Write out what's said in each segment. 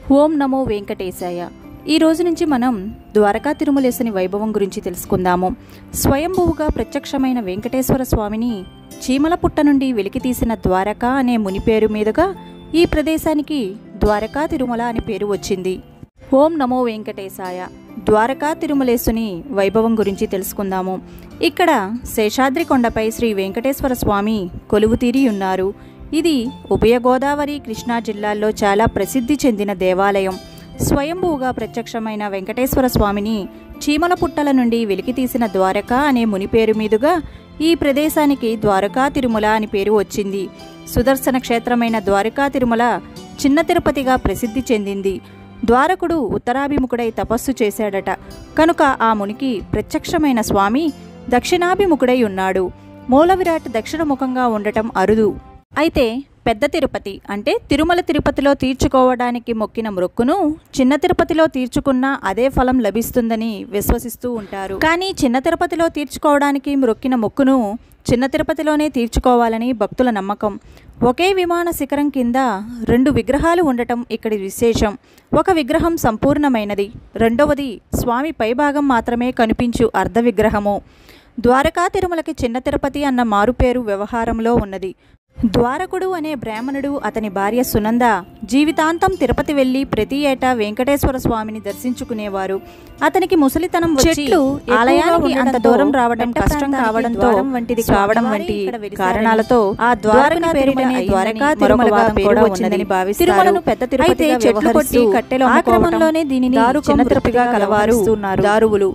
ఓం నమో వెంకటేశాయ ఈ రోజు నుంచి మనం ద్వారకా తిరుమలేశని వైభవం గురించి తెలుసుకుందాము స్వయంభువుగా ప్రత్యక్షమైన వెంకటేశ్వర స్వామిని చీమల పుట్ట నుండి వెలికితీసిన ద్వారకా అనే ముని పేరు మీదుగా ఈ ప్రదేశానికి ద్వారకా తిరుమల అని పేరు వచ్చింది ఓం నమో వెంకటేశాయ ద్వారకా తిరుమలేశుని వైభవం గురించి తెలుసుకుందాము ఇక్కడ శేషాద్రి కొండపై శ్రీ వెంకటేశ్వర స్వామి కొలువుతీరి ఉన్నారు ఇది ఉభయ గోదావరి కృష్ణా జిల్లాల్లో చాలా ప్రసిద్ధి చెందిన దేవాలయం స్వయంభూగా ప్రత్యక్షమైన వెంకటేశ్వర స్వామిని చీమల పుట్టల నుండి వెలికితీసిన ద్వారక అనే ముని పేరు మీదుగా ఈ ప్రదేశానికి ద్వారకా తిరుమల అని పేరు వచ్చింది సుదర్శన క్షేత్రమైన ద్వారకా తిరుమల చిన్న తిరుపతిగా ప్రసిద్ధి చెందింది ద్వారకుడు ఉత్తరాభిముఖుడై తపస్సు చేశాడట కనుక ఆ మునికి ప్రత్యక్షమైన స్వామి దక్షిణాభిముఖుడై ఉన్నాడు మూల విరాట్ దక్షిణముఖంగా ఉండటం అరుదు అయితే పెద్ద తిరుపతి అంటే తిరుమల తిరుపతిలో తీర్చుకోవడానికి మొక్కిన మొక్కును చిన్న తిరుపతిలో తీర్చుకున్నా అదే ఫలం లభిస్తుందని విశ్వసిస్తూ ఉంటారు కానీ చిన్న తిరుపతిలో తీర్చుకోవడానికి మొక్కిన మొక్కును చిన్న తిరుపతిలోనే తీర్చుకోవాలని భక్తుల నమ్మకం ఒకే విమాన శిఖరం కింద రెండు విగ్రహాలు ఉండటం ఇక్కడి విశేషం ఒక విగ్రహం సంపూర్ణమైనది రెండవది స్వామి పైభాగం మాత్రమే కనిపించు అర్ధ విగ్రహము ద్వారకా తిరుమలకి చిన్న తిరుపతి అన్న మారుపేరు వ్యవహారంలో ఉన్నది ద్వారకుడు అనే బ్రాహ్మణుడు అతని భార్య సునంద జీవితాంతం తిరుపతి వెళ్లి ప్రతి ఏటా వెంకటేశ్వర స్వామిని దర్శించుకునేవారు అతనికి ముసలితనం చెట్లు ఆలయానికి అంత దూరం రావడం కష్టం కావడంతో వంటిది కావడం వంటి కారణాలతో ఆ ద్వారకా పేరిటనే ద్వారకా తిరుమలగా పేరు వచ్చిందని భావిస్తారు తిరుమలను పెద్ద తిరుపతి చెట్లు కొట్టి కట్టెలు ఆ క్రమంలోనే దీనిని చిన్న తిరుపతిగా కలవారు దారువులు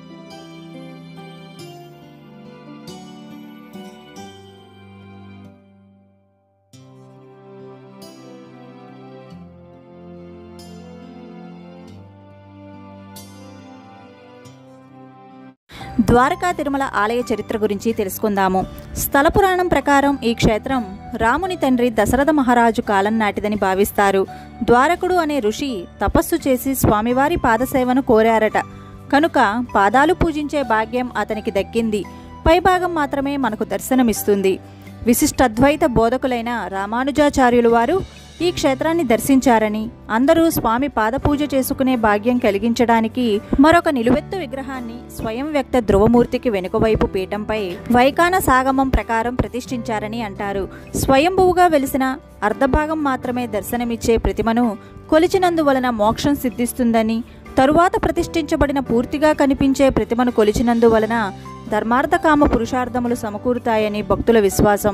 ద్వారకా తిరుమల ఆలయ చరిత్ర గురించి తెలుసుకుందాము స్థల పురాణం ప్రకారం ఈ క్షేత్రం రాముని తండ్రి దశరథ మహారాజు కాలం నాటిదని భావిస్తారు ద్వారకుడు అనే ఋషి తపస్సు చేసి స్వామివారి పాదసేవను కోరారట కనుక పాదాలు పూజించే భాగ్యం అతనికి దక్కింది పైభాగం మాత్రమే మనకు దర్శనమిస్తుంది విశిష్టద్వైత బోధకులైన రామానుజాచార్యులు వారు ఈ క్షేత్రాన్ని దర్శించారని అందరూ స్వామి పాదపూజ చేసుకునే భాగ్యం కలిగించడానికి మరొక నిలువెత్తు విగ్రహాన్ని స్వయం వ్యక్త ధ్రువమూర్తికి వెనుకవైపు పీఠంపై వైకాన సాగమం ప్రకారం ప్రతిష్ఠించారని అంటారు స్వయంభువుగా వెలిసిన అర్ధభాగం మాత్రమే దర్శనమిచ్చే ప్రతిమను కొలిచినందువలన మోక్షం సిద్ధిస్తుందని తరువాత ప్రతిష్ఠించబడిన పూర్తిగా కనిపించే ప్రతిమను కొలిచినందువలన ధర్మార్థకామ పురుషార్థములు సమకూరుతాయని భక్తుల విశ్వాసం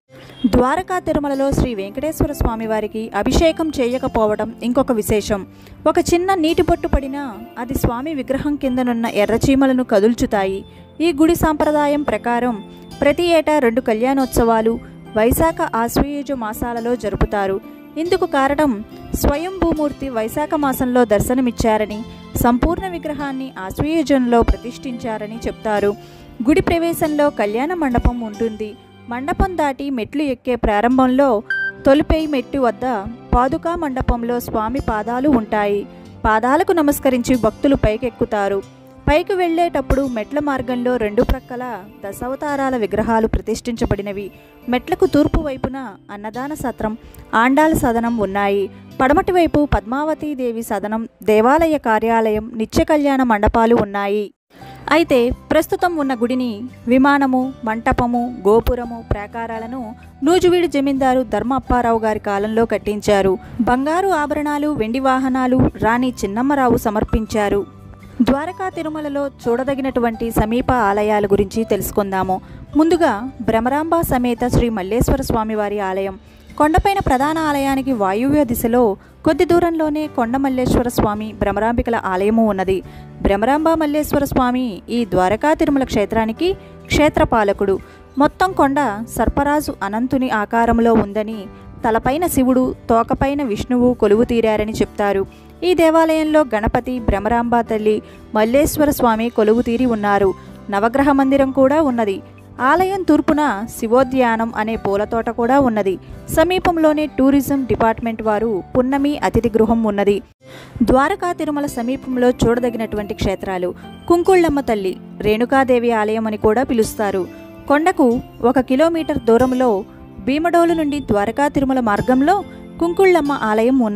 ద్వారకా తిరుమలలో శ్రీ వెంకటేశ్వర స్వామి వారికి అభిషేకం చేయకపోవడం ఇంకొక విశేషం ఒక చిన్న నీటి బొట్టు పడినా అది స్వామి విగ్రహం కిందనున్న ఎర్రచీమలను కదుల్చుతాయి ఈ గుడి సాంప్రదాయం ప్రకారం ప్రతి ఏటా రెండు కళ్యాణోత్సవాలు వైశాఖ ఆశ్వయుజ మాసాలలో జరుపుతారు ఇందుకు కారణం స్వయంభూమూర్తి వైశాఖ మాసంలో దర్శనమిచ్చారని సంపూర్ణ విగ్రహాన్ని ఆశ్వయుజంలో ప్రతిష్ఠించారని చెప్తారు గుడి ప్రవేశంలో కళ్యాణ మండపం ఉంటుంది మండపం దాటి మెట్లు ఎక్కే ప్రారంభంలో తొలిపేయి మెట్టు వద్ద పాదుకా మండపంలో స్వామి పాదాలు ఉంటాయి పాదాలకు నమస్కరించి భక్తులు పైకెక్కుతారు పైకి వెళ్లేటప్పుడు మెట్ల మార్గంలో రెండు ప్రక్కల దశావతారాల విగ్రహాలు ప్రతిష్ఠించబడినవి మెట్లకు తూర్పు వైపున అన్నదాన సత్రం ఆండాల సదనం ఉన్నాయి పడమటి వైపు పద్మావతీదేవి సదనం దేవాలయ కార్యాలయం నిత్య కళ్యాణ మండపాలు ఉన్నాయి అయితే ప్రస్తుతం ఉన్న గుడిని విమానము మంటపము గోపురము ప్రాకారాలను నూజువీడి జమీందారు ధర్మ అప్పారావు గారి కాలంలో కట్టించారు బంగారు ఆభరణాలు వెండి వాహనాలు రాణి చిన్నమ్మరావు సమర్పించారు ద్వారకా తిరుమలలో చూడదగినటువంటి సమీప ఆలయాల గురించి తెలుసుకుందాము ముందుగా భ్రమరాంబ సమేత శ్రీ మల్లేశ్వర స్వామివారి ఆలయం కొండపైన ప్రధాన ఆలయానికి వాయువ్య దిశలో కొద్ది దూరంలోనే కొండ మల్లేశ్వర స్వామి భ్రమరాంబికల ఆలయము ఉన్నది భ్రమరాంబ మల్లేశ్వర స్వామి ఈ ద్వారకా తిరుమల క్షేత్రానికి క్షేత్రపాలకుడు మొత్తం కొండ సర్పరాజు అనంతుని ఆకారంలో ఉందని తలపైన శివుడు తోకపైన విష్ణువు కొలువు తీరారని చెప్తారు ఈ దేవాలయంలో గణపతి భ్రమరాంబ తల్లి మల్లేశ్వర స్వామి కొలువు తీరి ఉన్నారు నవగ్రహ మందిరం కూడా ఉన్నది ఆలయం తూర్పున శివోద్యానం అనే పూలతోట కూడా ఉన్నది సమీపంలోనే టూరిజం డిపార్ట్మెంట్ వారు పున్నమి అతిథి గృహం ఉన్నది ద్వారకా తిరుమల సమీపంలో చూడదగినటువంటి క్షేత్రాలు కుంకుళ్ళమ్మ తల్లి రేణుకాదేవి ఆలయం అని కూడా పిలుస్తారు కొండకు ఒక కిలోమీటర్ దూరంలో భీమడోలు నుండి ద్వారకా తిరుమల మార్గంలో కుంకుళ్ళమ్మ ఆలయం ఉన్నది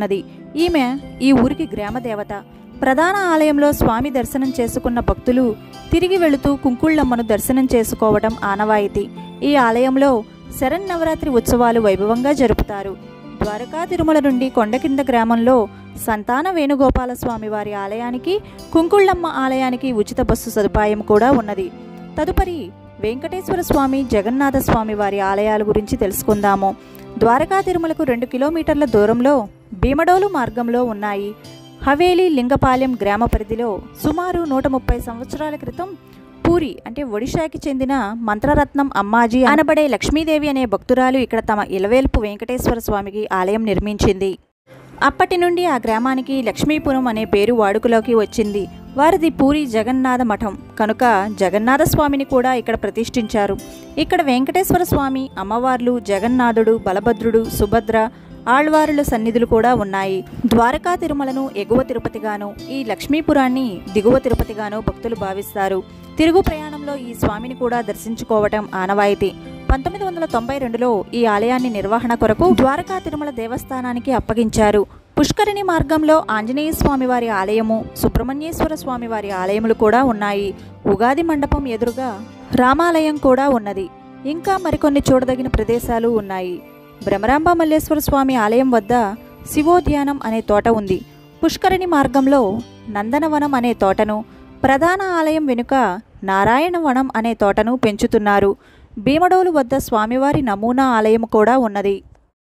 ఈమె ఈ ఊరికి గ్రామ దేవత ప్రధాన ఆలయంలో స్వామి దర్శనం చేసుకున్న భక్తులు తిరిగి వెళుతూ కుంకుళ్ళమ్మను దర్శనం చేసుకోవడం ఆనవాయితీ ఈ ఆలయంలో శరన్నవరాత్రి ఉత్సవాలు వైభవంగా జరుపుతారు ద్వారకా తిరుమల నుండి కొండకింద గ్రామంలో సంతాన వేణుగోపాల స్వామి వారి ఆలయానికి కుంకుళ్ళమ్మ ఆలయానికి ఉచిత బస్సు సదుపాయం కూడా ఉన్నది తదుపరి వెంకటేశ్వర స్వామి జగన్నాథ స్వామి వారి ఆలయాల గురించి తెలుసుకుందాము ద్వారకా తిరుమలకు రెండు కిలోమీటర్ల దూరంలో భీమడోలు మార్గంలో ఉన్నాయి హవేలీ లింగపాలెం గ్రామ పరిధిలో సుమారు నూట ముప్పై సంవత్సరాల క్రితం పూరి అంటే ఒడిశాకి చెందిన మంత్రరత్నం అమ్మాజీ అనబడే లక్ష్మీదేవి అనే భక్తురాలు ఇక్కడ తమ ఇలవేల్పు వెంకటేశ్వర స్వామికి ఆలయం నిర్మించింది అప్పటి నుండి ఆ గ్రామానికి లక్ష్మీపురం అనే పేరు వాడుకలోకి వచ్చింది వారిది పూరి జగన్నాథ మఠం కనుక జగన్నాథ స్వామిని కూడా ఇక్కడ ప్రతిష్ఠించారు ఇక్కడ వెంకటేశ్వర స్వామి అమ్మవార్లు జగన్నాథుడు బలభద్రుడు సుభద్ర ఆళ్వారుల సన్నిధులు కూడా ఉన్నాయి ద్వారకా తిరుమలను ఎగువ తిరుపతిగాను ఈ లక్ష్మీపురాన్ని దిగువ తిరుపతిగాను భక్తులు భావిస్తారు తిరుగు ప్రయాణంలో ఈ స్వామిని కూడా దర్శించుకోవటం ఆనవాయితీ పంతొమ్మిది వందల తొంభై రెండులో ఈ ఆలయాన్ని నిర్వహణ కొరకు ద్వారకా తిరుమల దేవస్థానానికి అప్పగించారు పుష్కరిణి మార్గంలో ఆంజనేయ స్వామి వారి ఆలయము సుబ్రహ్మణ్యేశ్వర స్వామి వారి ఆలయములు కూడా ఉన్నాయి ఉగాది మండపం ఎదురుగా రామాలయం కూడా ఉన్నది ఇంకా మరికొన్ని చూడదగిన ప్రదేశాలు ఉన్నాయి భ్రమరాంబ మల్లేశ్వర స్వామి ఆలయం వద్ద శివోద్యానం అనే తోట ఉంది పుష్కరిణి మార్గంలో నందనవనం అనే తోటను ప్రధాన ఆలయం వెనుక నారాయణవనం అనే తోటను పెంచుతున్నారు భీమడోలు వద్ద స్వామివారి నమూనా ఆలయం కూడా ఉన్నది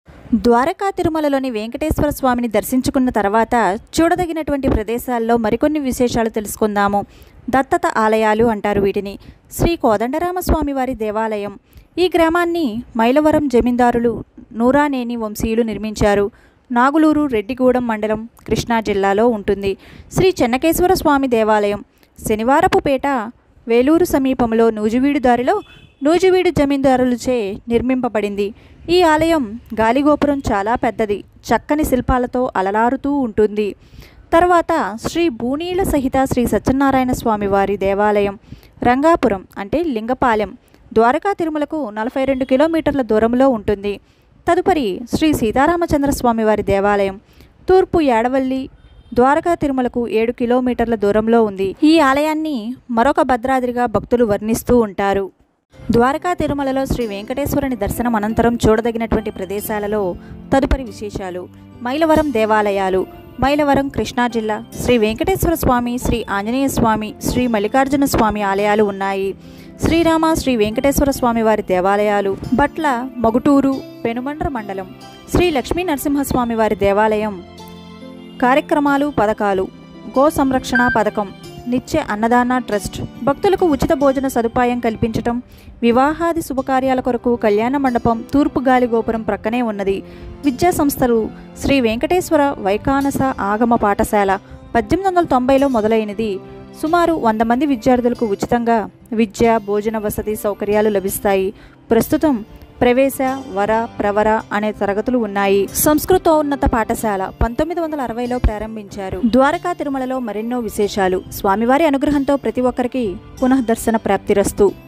ద్వారకా తిరుమలలోని వెంకటేశ్వర స్వామిని దర్శించుకున్న తర్వాత చూడదగినటువంటి ప్రదేశాల్లో మరికొన్ని విశేషాలు తెలుసుకుందాము దత్తత ఆలయాలు అంటారు వీటిని శ్రీ కోదండరామ స్వామివారి దేవాలయం ఈ గ్రామాన్ని మైలవరం జమీందారులు నూరానేని వంశీయులు నిర్మించారు నాగులూరు రెడ్డిగూడెం మండలం కృష్ణా జిల్లాలో ఉంటుంది శ్రీ చెన్నకేశ్వర స్వామి దేవాలయం శనివారపుపేట వేలూరు సమీపంలో నూజివీడు దారిలో నూజివీడు జమీందారులచే నిర్మింపబడింది ఈ ఆలయం గాలిగోపురం చాలా పెద్దది చక్కని శిల్పాలతో అలలారుతూ ఉంటుంది తర్వాత శ్రీ భూనీల సహిత శ్రీ సత్యనారాయణ స్వామి వారి దేవాలయం రంగాపురం అంటే లింగపాలెం ద్వారకా తిరుమలకు నలభై రెండు కిలోమీటర్ల దూరంలో ఉంటుంది తదుపరి శ్రీ సీతారామచంద్ర స్వామి వారి దేవాలయం తూర్పు ఏడవల్లి ద్వారకా తిరుమలకు ఏడు కిలోమీటర్ల దూరంలో ఉంది ఈ ఆలయాన్ని మరొక భద్రాద్రిగా భక్తులు వర్ణిస్తూ ఉంటారు ద్వారకా తిరుమలలో శ్రీ వెంకటేశ్వరుని దర్శనం అనంతరం చూడదగినటువంటి ప్రదేశాలలో తదుపరి విశేషాలు మైలవరం దేవాలయాలు మైలవరం కృష్ణా జిల్లా శ్రీ వెంకటేశ్వర స్వామి శ్రీ ఆంజనేయ స్వామి శ్రీ మల్లికార్జున స్వామి ఆలయాలు ఉన్నాయి శ్రీరామ శ్రీ వెంకటేశ్వర స్వామి వారి దేవాలయాలు బట్ల మొగుటూరు పెనుమండ్ర మండలం శ్రీ లక్ష్మీ నరసింహస్వామి వారి దేవాలయం కార్యక్రమాలు పథకాలు గో సంరక్షణ పథకం నిత్య అన్నదాన ట్రస్ట్ భక్తులకు ఉచిత భోజన సదుపాయం కల్పించటం వివాహాది శుభకార్యాల కొరకు కళ్యాణ మండపం తూర్పు గాలి గోపురం ప్రక్కనే ఉన్నది విద్యా సంస్థలు శ్రీ వెంకటేశ్వర వైకానస ఆగమ పాఠశాల పద్దెనిమిది వందల తొంభైలో మొదలైనది సుమారు వంద మంది విద్యార్థులకు ఉచితంగా విద్య భోజన వసతి సౌకర్యాలు లభిస్తాయి ప్రస్తుతం ప్రవేశ వర ప్రవర అనే తరగతులు ఉన్నాయి సంస్కృతోన్నత పాఠశాల పంతొమ్మిది వందల అరవైలో ప్రారంభించారు ద్వారకా తిరుమలలో మరెన్నో విశేషాలు స్వామివారి అనుగ్రహంతో ప్రతి ఒక్కరికి పునఃదర్శన ప్రాప్తిరస్తు